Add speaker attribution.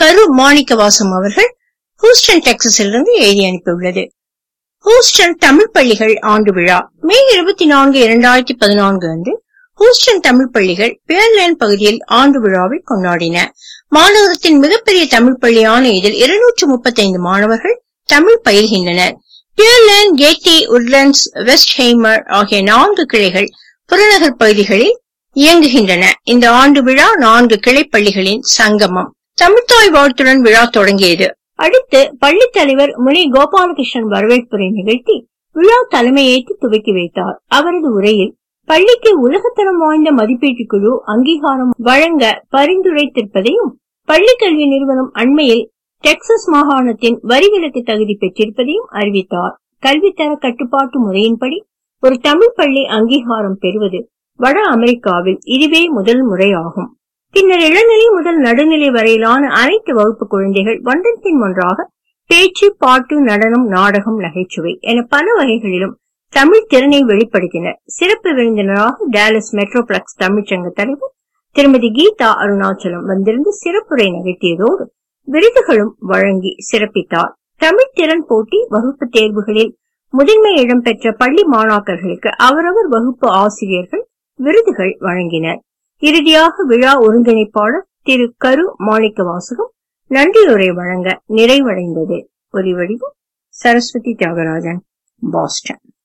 Speaker 1: கரு மாணிக்கவாசம் அவர்கள் ஹூஸ்டன் டெக்சஸிலிருந்து எழுதி அனுப்பியுள்ளது ஹூஸ்டன் தமிழ் பள்ளிகள் ஆண்டு விழா மே இருபத்தி நான்கு இரண்டாயிரத்தி பதினான்கு அன்று ஹூஸ்டன் தமிழ் பள்ளிகள் பியர்லேண்ட் பகுதியில் ஆண்டு விழாவை கொண்டாடின மாநகரத்தின் மிகப்பெரிய தமிழ் பள்ளியான இதில் இருநூற்று முப்பத்தைந்து மாணவர்கள் தமிழ் பயில்கின்றனர் Pearland Katy Woodlands Westheimer ஆகிய நான்கு கிளைகள் புறநகர் பகுதிகளில் இயங்குகின்றன இந்த ஆண்டு விழா நான்கு கிளை பள்ளிகளின் சங்கமம் தமிழ்த்தாய் வாழ்த்துடன் விழா தொடங்கியது அடுத்து பள்ளித் தலைவர் முனி கோபாலகிருஷ்ணன் வரவேற்புரை நிகழ்த்தி விழா தலைமையேற்று துவக்கி வைத்தார் அவரது உரையில் பள்ளிக்கு உலகத்தரம் வாய்ந்த மதிப்பீட்டு குழு அங்கீகாரம் வழங்க பரிந்துரைத்திருப்பதையும் பள்ளி கல்வி நிறுவனம் அண்மையில் டெக்சஸ் மாகாணத்தின் வரி விலக்கு தகுதி பெற்றிருப்பதையும் அறிவித்தார் கல்வித்தர கட்டுப்பாட்டு முறையின்படி ஒரு தமிழ் பள்ளி அங்கீகாரம் பெறுவது வட அமெரிக்காவில் இதுவே முதல் முறையாகும் பின்னர் இளநிலை முதல் நடுநிலை வரையிலான அனைத்து வகுப்பு குழந்தைகள் ஒன்றன் ஒன்றாக பேச்சு பாட்டு நடனம் நாடகம் நகைச்சுவை என பல வகைகளிலும் தமிழ் திறனை வெளிப்படுத்தினர் சிறப்பு விருந்தினராக டேலஸ் மெட்ரோபிளக்ஸ் தமிழ்ச்சங்க தலைவர் திருமதி கீதா அருணாச்சலம் வந்திருந்து சிறப்புரை நிகழ்த்தியதோடு விருதுகளும் வழங்கி சிறப்பித்தார் தமிழ் திறன் போட்டி வகுப்பு தேர்வுகளில் முதன்மை இடம் பெற்ற பள்ளி மாணாக்கர்களுக்கு அவரவர் வகுப்பு ஆசிரியர்கள் விருதுகள் வழங்கினர் இறுதியாக விழா ஒருங்கிணைப்பாளர் திரு கரு மாணிக்க வாசகம் நன்றியுரை வழங்க நிறைவடைந்தது ஒலிவடிவு சரஸ்வதி தியாகராஜன் பாஸ்டன்